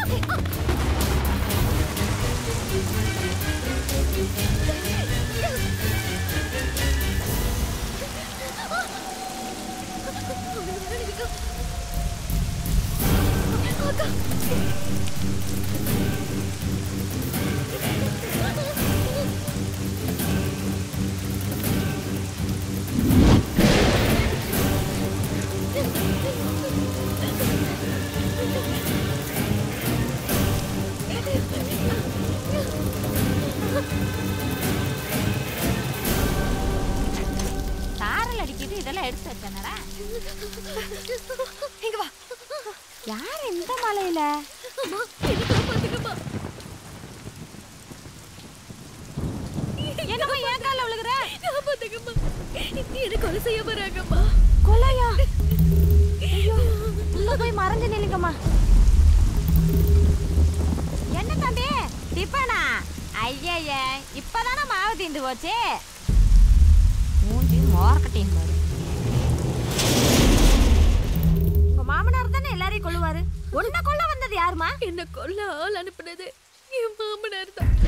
சாரல் அடிக்குது இதெல்லாம் எடுத்து வச்சனடா இங்க வா யார் இந்த மலையில அம்மா என்ன காப்பாத்துங்கம்மா என்னம்மா ஏன் கால விழுகுற காப்பாத்துங்கம்மா என்ன கொலை செய்ய வராங்கம்மா கொலையா ஐயோ உள்ள போய் மறைஞ்சு நில்லுங்கம்மா என்ன தம்பி டிப்பனா ஐயய்ய இப்பதானே மாவு தீந்து போச்சு மூஞ்சி மோர்க்கட்டின் பாரு உங்க மாமனார் தானே எல்லாரையும் கொல்லுவாரு உன்னை கொல்ல வந்தது யாருமா என்ன கொல்ல ஆள் அனுப்புனது என் மாமனார் தான்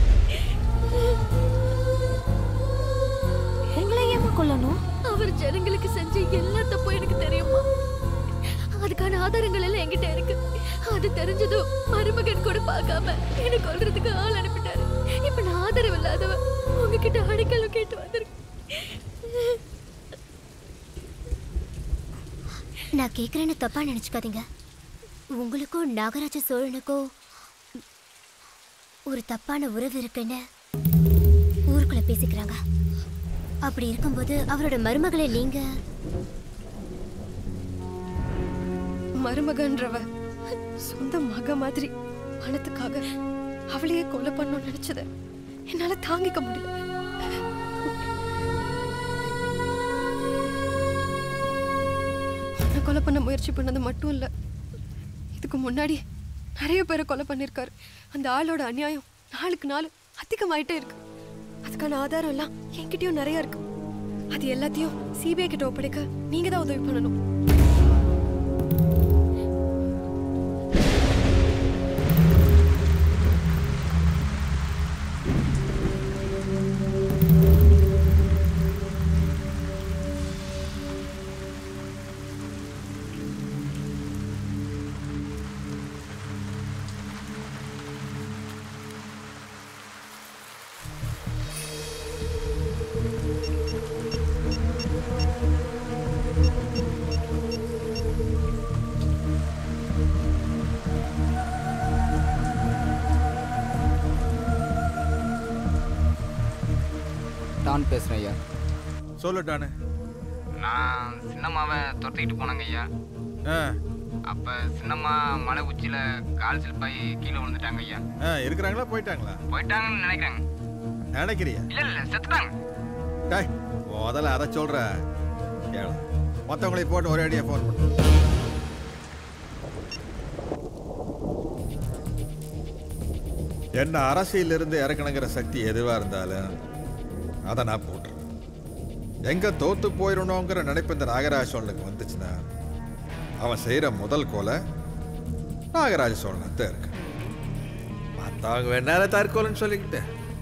உங்களை ஏமா கொல்லணும் அவர் ஜனங்களுக்கு செஞ்ச எல்லா தப்பும் எனக்கு தெரியுமா அதுக்கான ஆதாரங்கள் எல்லாம் என்கிட்ட இருக்கு அது தெரிஞ்சதும் மருமகன் கூட பார்க்காம என்ன கொல்றதுக்கு ஆள் அனுப்பிட்டாரு இப்ப நான் ஆதரவு இல்லாதவ உங்ககிட்ட அடைக்கலம் கேட்டு வந்திருக்கேன் நான் கேட்குறேன்னு தப்பா நினச்சிக்காதீங்க உங்களுக்கும் நாகராஜ சோழனுக்கும் ஒரு தப்பான உறவு இருக்குன்னு ஊருக்குள்ள பேசிக்கிறாங்க அப்படி இருக்கும்போது அவரோட மருமகளை நீங்க மருமகன்றவ சொந்த மக மாதிரி பணத்துக்காக அவளையே கொலை பண்ணணும்னு நினைச்சத என்னால தாங்கிக்க முடியல அவனை கொலை பண்ண முயற்சி பண்ணது மட்டும் இல்ல இதுக்கு முன்னாடி நிறைய பேரை கொலை பண்ணிருக்காரு அந்த ஆளோட அநியாயம் நாளுக்கு நாள் அதிகமாயிட்டே இருக்கு அதுக்கான ஆதாரம் எல்லாம் என்கிட்டயும் நிறைய இருக்கு அது எல்லாத்தையும் சிபிஐ கிட்ட ஒப்படைக்க நீங்க தான் உதவி பண்ணணும் டான் பேசுகிறேன் ஐயா சொல்லு டானு நான் சின்னம்மாவை துரத்திக்கிட்டு போனேங்க ஐயா ஆ அப்போ சின்னம்மா மலை உச்சியில் கால் சிலிப்பாகி கீழே விழுந்துட்டாங்க ஐயா ஆ இருக்கிறாங்களா போயிட்டாங்களா போயிட்டாங்கன்னு நினைக்கிறேங்க நினைக்கிறியா இல்லை இல்லை செத்துட்டாங்க டேய் முதல்ல அதை சொல்ற கேளு மற்றவங்களை போட்டு ஒரே அடியாக ஃபோன் பண்ணு என்ன அரசியலிருந்து இறக்கணுங்கிற சக்தி எதுவாக இருந்தாலும் அதை நான் போட்டுறேன் எங்க தோத்து போயிடணுங்கிற நினைப்பு இந்த நாகராஜ சோழனுக்கு வந்துச்சுன்னா அவன் செய்கிற முதல் கொலை நாகராஜ சோழன் தான் இருக்கு மற்றவங்க வேணால தற்கொலைன்னு சொல்லிக்கிட்டு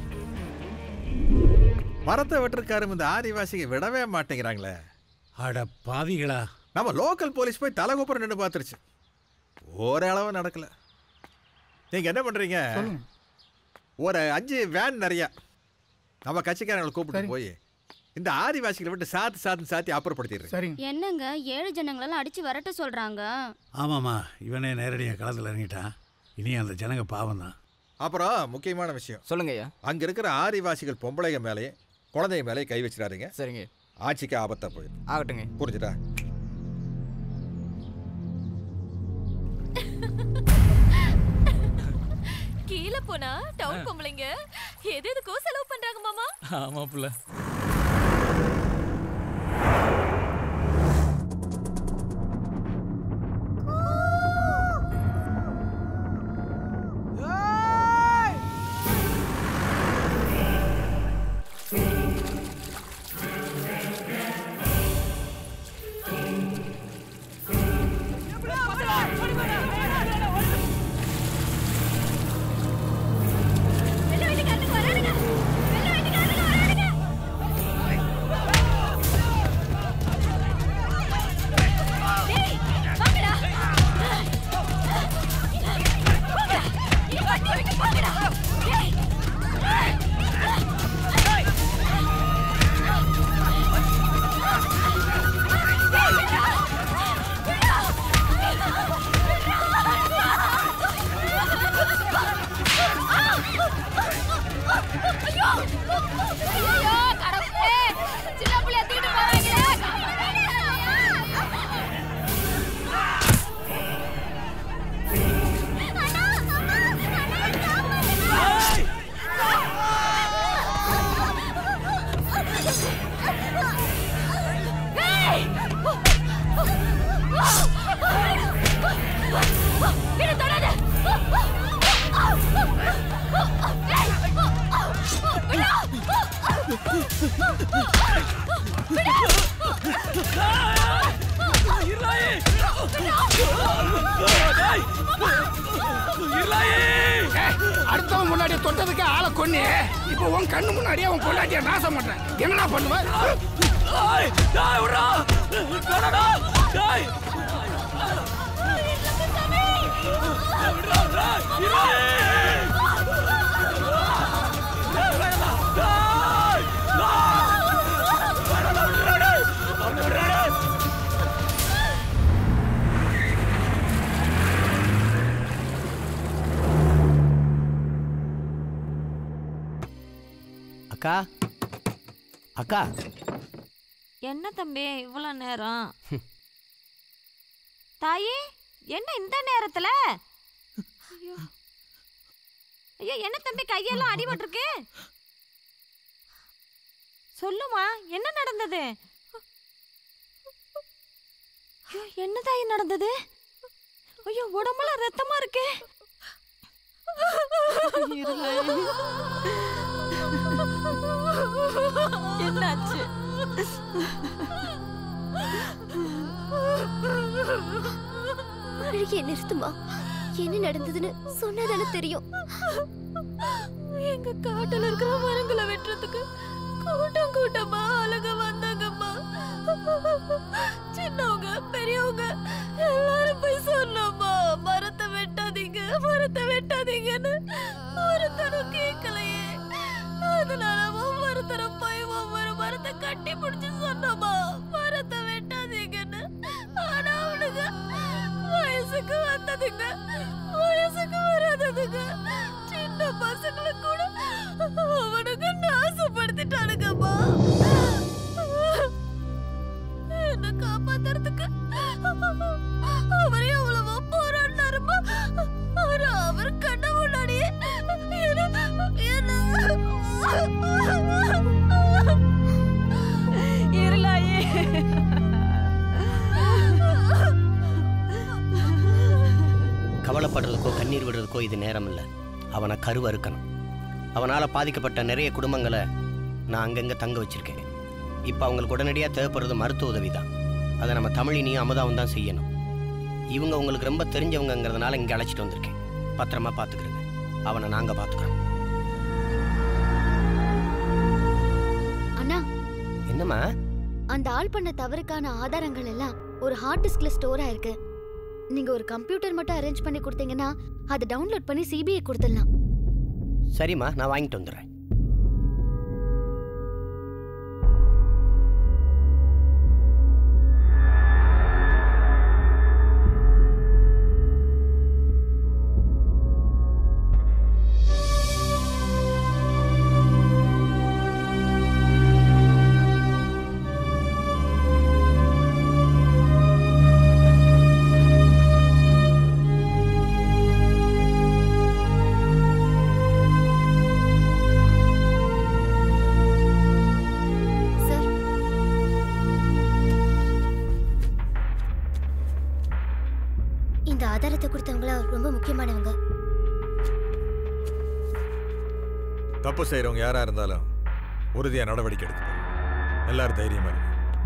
மரத்தை வெட்டிருக்காரு இந்த ஆதிவாசிங்க விடவே மாட்டேங்கிறாங்களே அட பாவிகளா நம்ம லோக்கல் போலீஸ் போய் தலைகுப்புறம் நின்று பார்த்துருச்சு ஓரளவு நடக்கல நீங்க என்ன பண்றீங்க ஒரு அஞ்சு வேன் நிறைய நம்ம கட்சிக்காரங்களை கூப்பிட்டு போய் இந்த ஆதிவாசிகளை விட்டு சாத்து சாத்து சாத்தி அப்புறப்படுத்திடுறேன் சரிங்க என்னங்க ஏழு ஜனங்களெல்லாம் அடிச்சு விரட்ட சொல்றாங்க ஆமாம்மா இவனே நேரடியாக களத்தில் இறங்கிட்டான் இனி அந்த ஜனங்க பாவம் தான் அப்புறம் முக்கியமான விஷயம் சொல்லுங்க ஐயா அங்க இருக்கிற ஆதிவாசிகள் பொம்பளைங்க மேலேயே குழந்தைங்க மேலேயே கை வச்சிடாதீங்க சரிங்க ஆட்சிக்கு ஆபத்தா போயிடும் ஆகட்டுங்க புரிஞ்சுதா கீழே போனா டவுன் பொம்பளைங்க எது எதுக்கோ செலவு பண்றாங்க மாமா ஆமா புள்ள அடுத்தவன் முன்னாடியே தொட்டதுக்கு ஆளை கொன்னே இப்போ உன் கண்ணு முன்னாடியே அவன் பொண்டாட்டிய நாசம் பண்றேன் என்னடா பண்ணுவ அக்கா அக்கா என்ன தம்பி இவ்வளோ நேரம் தாயி என்ன இந்த நேரத்துல ஐயோ ஐயோ என்ன தம்பி கையெல்லாம் அடிபட்டிருக்கு சொல்லுமா என்ன நடந்தது ஐயோ என்ன தாயி நடந்தது ஐயோ உடம்புல ரத்தமா இருக்கே என்னாச்சு அழுகிய நிறுத்துமா என்ன நடந்ததுன்னு சொன்னதானே தெரியும் எங்க காட்டுல இருக்கிற மரங்களை வெட்டுறதுக்கு கூட்டம் கூட்டமா ஆளுங்க வந்தாங்கம்மா சின்னவங்க பெரியவங்க எல்லாரும் போய் சொன்னோம்மா மரத்தை வெட்டாதீங்க மரத்தை வெட்டாதீங்கன்னு ஒருத்தரும் கேட்கலையே அதனால ஒவ்வொருத்தரும் போய் ஒவ்வொரு மரத்தை கட்டி பிடிச்சு சொன்னோமா மரத்தை வெட்டாதீங்கன்னு ஆனா அவனுங்க வயசுக்கு வந்ததுங்க வயசுக்கு வராததுங்க சின்ன பசங்களை கூட அவனுங்க நாசப்படுத்திட்டானுங்கம்மா என்ன காப்பாத்துறதுக்கு அவரே அவ்வளவா போராடினாருமா ஆனா அவர் கண்ண முன்னாடியே இருளாயே கவலைப்படுறதுக்கோ கண்ணீர் விடுறதுக்கோ இது நேரம் இல்லை அவனை கருவறுக்கணும் அவனால் பாதிக்கப்பட்ட நிறைய குடும்பங்களை நான் அங்கங்கே தங்க வச்சிருக்கேன் இப்போ அவங்களுக்கு உடனடியாக தேவைப்படுறது மருத்துவ உதவி தான் அதை நம்ம தமிழினியும் அமுதாவும் தான் செய்யணும் இவங்க உங்களுக்கு ரொம்ப தெரிஞ்சவங்கங்கிறதுனால இங்கே அழைச்சிட்டு வந்திருக்கேன் பத்திரமா பார்த்துக்கிறேங்க அவனை நாங்கள் பார்த்துக்குறோம் அண்ணா என்னம்மா அந்த ஆள் பண்ண தவறுக்கான ஆதாரங்கள் எல்லாம் ஒரு ஹார்ட் டிஸ்க்ல ஸ்டோர் ஆயிருக்கு நீங்க ஒரு கம்ப்யூட்டர் மட்டும் அரேஞ்ச் பண்ணி கொடுத்தீங்கன்னா அதை டவுன்லோட் பண்ணி சிபிஐ கொடுத்துடலாம் சரிம்மா நான் வாங்கிட்டு வந்துடுறேன் சார் இந்த ஆதாரத்தை கொடுத்தவங்கள ரொம்ப முக்கியமானவங்க தப்பு செய்கிறவங்க யாராக இருந்தாலும் உறுதியாக நடவடிக்கை எடுக்கணும் எல்லாரும் தைரியமா இருங்க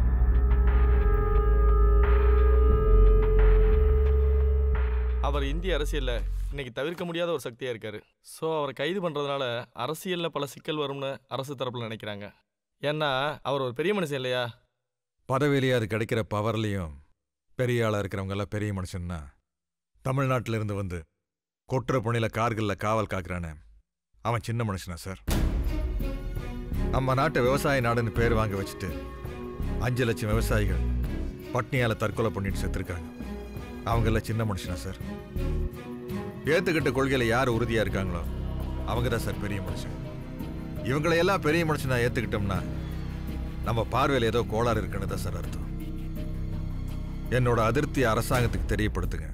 அவர் இந்திய அரசியல்ல இன்னைக்கு தவிர்க்க முடியாத ஒரு சக்தியா இருக்காரு ஸோ அவரை கைது பண்றதுனால அரசியல்ல பல சிக்கல் வரும்னு அரசு தரப்புல நினைக்கிறாங்க ஏன்னா அவர் ஒரு பெரிய மனுஷன் இல்லையா பதவியிலேயே அது கிடைக்கிற பவர்லேயும் பெரிய ஆளாக இருக்கிறவங்க எல்லாம் பெரிய மனுஷன்னா தமிழ்நாட்டில இருந்து வந்து கொட்டுற புனையில் கார்களில் காவல் காக்குறானே அவன் சின்ன மனுஷனா சார் நம்ம நாட்டை விவசாய நாடுன்னு பேர் வாங்க வச்சுட்டு அஞ்சு லட்சம் விவசாயிகள் பட்னியால் தற்கொலை பண்ணிட்டு செத்துருக்காங்க அவங்கெல்லாம் சின்ன மனுஷனா சார் ஏத்துக்கிட்ட கொள்கையில யார் உறுதியா இருக்காங்களோ அவங்க தான் சார் பெரிய மனுஷன் இவங்களை எல்லாம் பெரிய மனுஷனா ஏத்துக்கிட்டோம்னா நம்ம பார்வையில் ஏதோ கோளாறு இருக்குன்னு தான் சார் அர்த்தம் என்னோட அதிருப்தி அரசாங்கத்துக்கு தெரியப்படுத்துங்க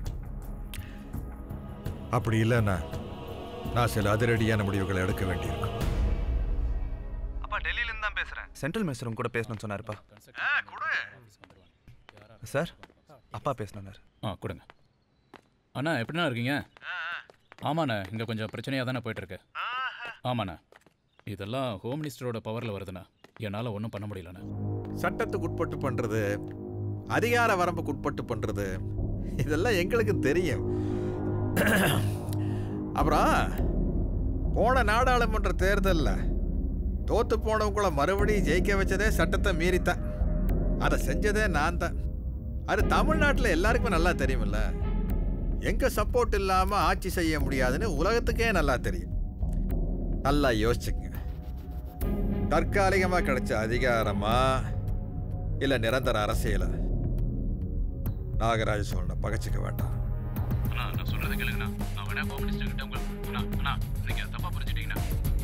அப்படி இல்லைன்னா நான் சில அதிரடியான முடிவுகளை எடுக்க வேண்டியிருக்கும் அப்பா டெல்லியில இருந்து தான் பேசுறேன் சென்ட்ரல் மினிஸ்டரும் கூட பேசணும்னு சொன்னாருப்பா சார் அப்பா பேசணும்னாரு ஆ கொடுங்க அண்ணா எப்படிண்ணா இருக்கீங்க ஆமாண்ணே இங்கே கொஞ்சம் பிரச்சனையாக தானே போயிட்டுருக்கு ஆமாண்ணே இதெல்லாம் ஹோம் மினிஸ்டரோட பவரில் வருதுண்ணா என்னால் ஒன்றும் பண்ண முடியலண்ணே சட்டத்துக்கு உட்பட்டு பண்றது அதிகார வரம்புக்கு உட்பட்டு பண்றது இதெல்லாம் எங்களுக்கு தெரியும் அப்புறம் போன நாடாளுமன்ற தேர்தலில் தோத்து போனவங்கள மறுபடியும் ஜெயிக்க வச்சதே சட்டத்தை மீறித்தான் அதை செஞ்சதே நான் தான் அது தமிழ்நாட்டில் எல்லாருக்குமே நல்லா தெரியுமில்ல எங்க சப்போர்ட் இல்லாம ஆட்சி செய்ய முடியாதுன்னு உலகத்துக்கே நல்லா தெரியும் நல்லா யோசிச்சுங்க தற்காலிகமா கிடைச்ச அதிகாரமா இல்ல நிரந்தர அரசியல நாகராஜ சோழனை பகச்சிக்க வேண்டாம் அண்ணா நான் சொல்றதை கேளுங்கண்ணா நான் வேணா கோமினிஸ்ட் கிட்ட உங்க அண்ணா அண்ணா நீங்க தப்பா புரிஞ்சுட்டீங்கண்ணா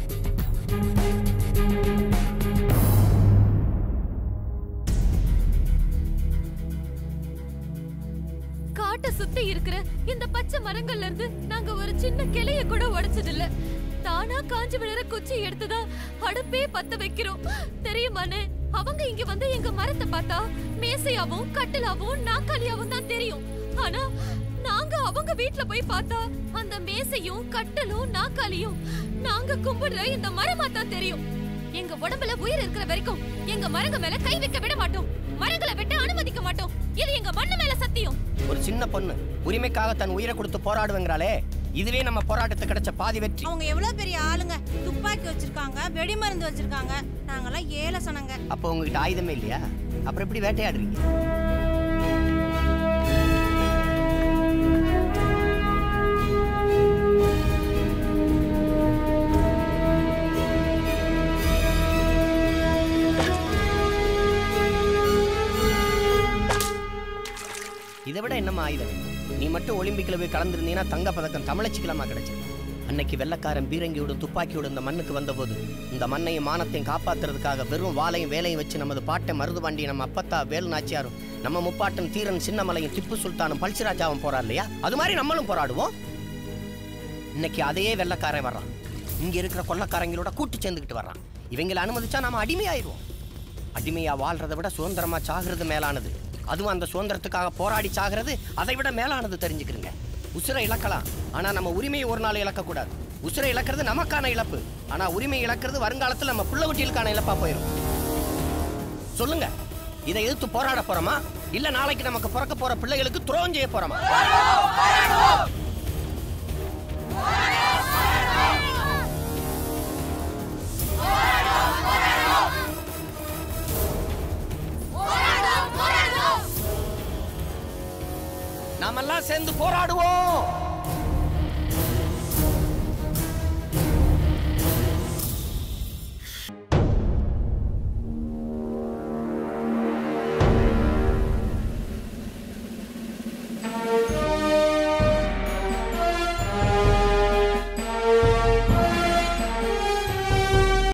காட்டை சுத்தி இருக்கிற இந்த பச்சை மரங்கள்ல இருந்து நாங்க ஒரு சின்ன கிளைய கூட உடைச்சது இல்ல தானா காஞ்சு விழுற குச்சி எடுத்துதான் அடுப்பே பத்த வைக்கிறோம் தெரியுமானே அவங்க இங்க வந்து எங்க மரத்தை பார்த்தா மேசையாவும் கட்டிலாவும் நாக்காலியாவும் தான் தெரியும் ஆனா நாங்க அவங்க வீட்ல போய் பார்த்தா அந்த மேசையும் கட்டலும் நாக்காலியும் நாங்க கும்பிடுற இந்த மரமா தான் தெரியும் எங்க உடம்புல உயிர் இருக்கிற வரைக்கும் எங்க மரங்க மேல கை வைக்க விட மாட்டோம் மரங்களை வெட்ட அனுமதிக்க மாட்டோம் இது எங்க மண்ணு மேல சத்தியம் ஒரு சின்ன பொண்ணு உரிமைக்காக தன் உயிரை கொடுத்து போராடுவேங்கிறாளே இதுவே நம்ம போராட்டத்துக்கு கிடைச்ச பாதி வெற்றி அவங்க எவ்வளவு பெரிய ஆளுங்க துப்பாக்கி வச்சிருக்காங்க வெடிமருந்து வச்சிருக்காங்க நாங்கெல்லாம் ஏழை சனங்க அப்போ உங்ககிட்ட ஆயுதமே இல்லையா அப்புறம் எப்படி வேட்டையாடுறீங்க இதை விட என்னம்மா ஆயுதம் நீ மட்டும் ஒலிம்பிக்ல போய் கலந்துருந்தீங்கன்னா தங்க பதக்கம் தமிழச்சிக்கலாமா கிடைச்சிருக்கும் அன்னைக்கு வெள்ளக்காரன் பீரங்கியோட துப்பாக்கியோட இந்த மண்ணுக்கு வந்தபோது இந்த மண்ணையும் மானத்தையும் காப்பாத்துறதுக்காக வெறும் வாளையும் வேலையும் வச்சு நமது பாட்டை மருதுபாண்டி நம்ம அப்பத்தா வேலு நாச்சியாரும் நம்ம முப்பாட்டன் தீரன் சின்னமலையும் திப்பு சுல்தானும் பல்சிராஜாவும் போறா இல்லையா அது மாதிரி நம்மளும் போராடுவோம் இன்னைக்கு அதையே வெள்ளக்காரன் வர்றான் இங்க இருக்கிற கொள்ளக்காரங்களோட கூட்டு சேர்ந்துக்கிட்டு வர்றான் இவங்களை அனுமதிச்சா நாம அடிமையாயிருவோம் அடிமையா வாழ்றதை விட சுதந்திரமா சாகிறது மேலானது அதுவும் அந்த சுதந்திரத்துக்காக போராடி சாகிறது அதை விட மேலானது தெரிஞ்சுக்கிறங்க உசுரை இழக்கலாம் ஆனா நம்ம உரிமையை ஒரு நாள் இழக்கக்கூடாது உசுரை இழக்கிறது நமக்கான இழப்பு ஆனா உரிமை இழக்கிறது வருங்காலத்தில் நம்ம புள்ள குட்டிகளுக்கான இழப்பா போயிடும் சொல்லுங்க இதை எதிர்த்து போராட போறோமா இல்ல நாளைக்கு நமக்கு பிறக்க போற பிள்ளைகளுக்கு துரோகம் செய்ய போறோமா நாமெல்லாம் சேர்ந்து போராடுவோம்